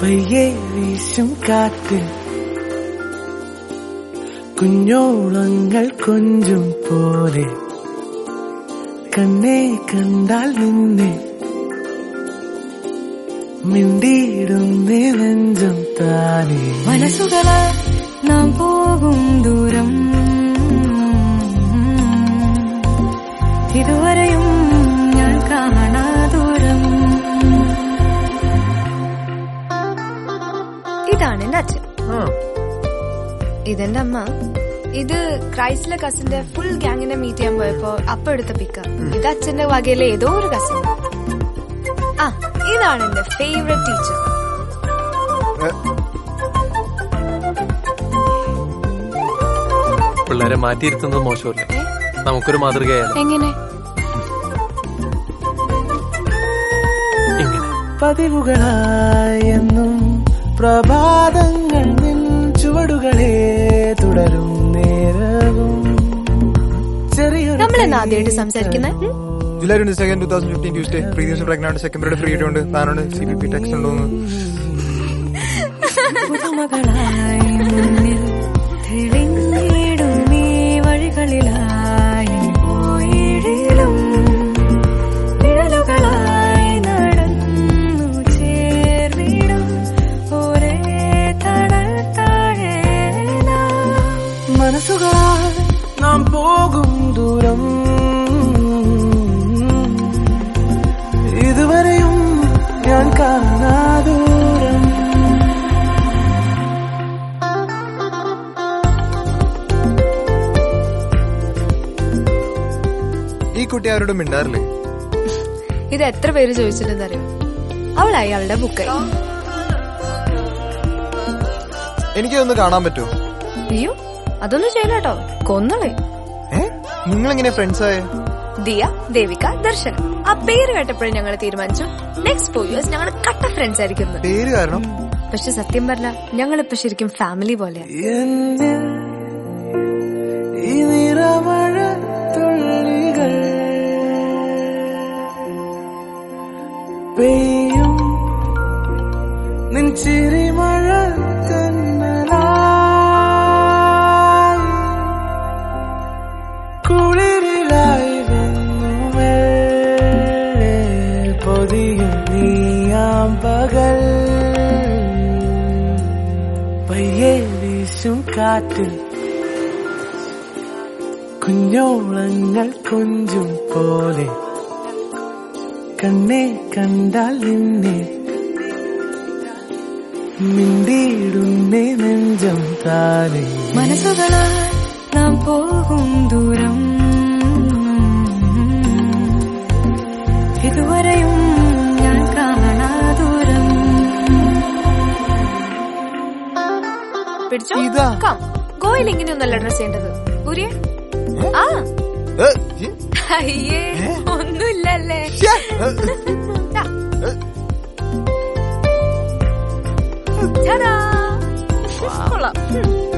പയ്യെ വീശും കാറ്റ് കുഞ്ഞോളങ്ങൾ കൊഞ്ചും പോലെ കണ്ണേ കണ്ടാൽ നിന്നെ മിണ്ടിയിടുന്നേ നെഞ്ചം താനേ മനസ്സുകളെ നാം പോകും ദൂരം ഇതുവരെയും ഞാൻ കാണാ ദൂരം ഇതാണ് എന്റെ അച്ഛൻ ഇതെന്റെ അമ്മ ഇത് ക്രൈസ്റ്റിലെ കസിന്റെ ഫുൾ ഗ്യാങ്ങിനെ മീറ്റ് ചെയ്യാൻ പോയപ്പോ അപ്പ എടുത്ത പിക്ക ഇത് അച്ഛന്റെ വകയിലെ ഏതോ ഒരു കസിൻ ആ ഇതാണ് എന്റെ ഫേവറേറ്റ് ടീച്ചർ പിള്ളേരെ മാറ്റിയിരുത്തുന്നത് മോശമല്ലേ നമുക്കൊരു മാതൃകയായാലും എങ്ങനെ ഇങ്ങനെ പതിവുകളായെന്നും പ്രഭാതങ്ങൾ നിൻ ചുവടുകളെ തുടരും നേരവും ചെറിയൊരു നമ്മളെന്നാ ആദ്യമായിട്ട് സംസാരിക്കുന്നത് July twenty second two thousand fifteen Tuesday previous pregnant second period free ആയിട്ടുണ്ട് താനാണ് സി ബി പി ടെക്സ്റ്റ് ഉണ്ടോന്ന് പുതുമകളായി മുന്നിൽ തെളിഞ്ഞിടും ഈ വഴികളിലായി പോയിടിലും നിഴലുകളായി നടന്നു ചേർന്നിടും ഒരേ തണൽ താഴെ നാം. മനസ്സുകളാൽ നാം പോകും ദൂരം ഇതുവരെയും ഞാൻ കാണാ ദൂരം ഈ കുട്ടി അവരോട് മിണ്ടാറില്ലേ ഇത് എത്ര പേര് ചോദിച്ചിട്ടുണ്ടെന്നറിയോ അവളായി അവളുടെ ബുക്കായി എനിക്കൊന്ന് കാണാൻ പറ്റുമോ അയ്യോ അതൊന്നും ചെയ്യില്ല കേട്ടോ കൊന്നളെ ഏ നിങ്ങളെങ്ങനെ ഫ്രണ്ട്സ് ആയേ ദിയ ദേവിക ദർശന ആ പേര് കേട്ടപ്പോഴും ഞങ്ങൾ തീരുമാനിച്ചു നെക്സ്റ്റ് ഫോർ ഇയേഴ്സ് ഞങ്ങൾ കട്ട ഫ്രണ്ട്സ് ആയിരിക്കും എന്ന്. പേര് കാരണം പക്ഷെ സത്യം പറഞ്ഞ ഞങ്ങൾ ഇപ്പൊ ശരിക്കും ഫാമിലി പോലെയാണ് എന്നിൽ ഈ നിറമഴ തുള്ളികൾ പെയ്യും നിൻ ചിരിമഴ തന്നലായി കുളിരിലായി വന്നു മെല്ലെ പൊതിയും നീയാം പകൽ പയ്യെ വീശും കാറ്റിൽ കുഞ്ഞോളങ്ങൾ കൊഞ്ചും പോലെ കണ്ണെ കണ്ടാൽ നിന്നെ മിണ്ടിയിടുന്നേ നെഞ്ചം താനേ മനസ്സുകളാൽ നാം പോകും ദൂരം ഇതുവരെയും ഞാൻ കാണാ ദൂരം പിടിച്ചോ ഇതാ. കം ഗോയിൽ ഇങ്ങനെയൊന്നല്ല ഡ്രസ് ചെയ്യേണ്ടത് ഊരിയെ ആ ഏ, ഈ, അയ്യേ ഒന്നുമില്ലല്ലേ ശ്ശേ, ഏ, ദാ. ടാടാ. കൊള്ളാം